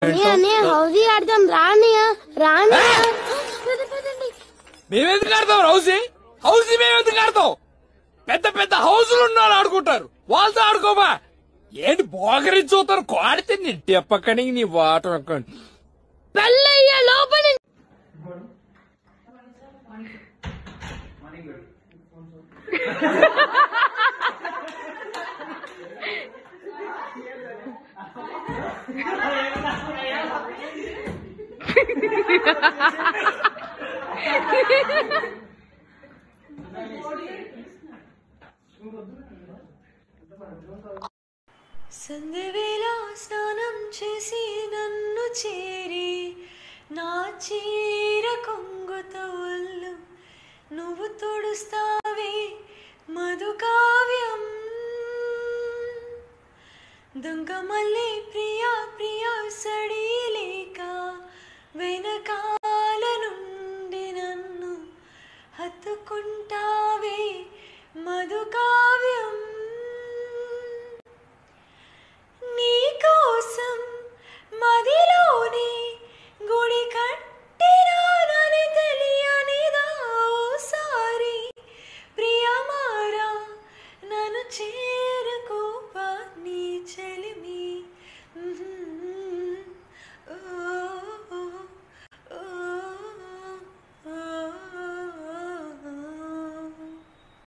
అని హౌజీ ఆడదాం రానియా రానియా పద, పదండి. మేమెందుకు ఆడతాం హౌసీ హౌసీ మేమెందుకు ఆడతాం పెద్ద పెద్ద హౌసులు ఉన్న వాళ్ళు ఆడుకుంటారు వాళ్ళతో ఆడుకోమా ఏంటి బోగరి చూతారు కోడితే నీ టెప్పకని నీ వాటర్ పెళ్ళయ్యా లోపలి సంధ్యవేళ స్నానం చేసి నన్ను చేరి నా చీర కొంగుతో ఒళ్ళు నువ్వు తొడుస్తావే మధుకావ్యం దొంగ మళ్ళీ ప్రియా ప్రియా సడ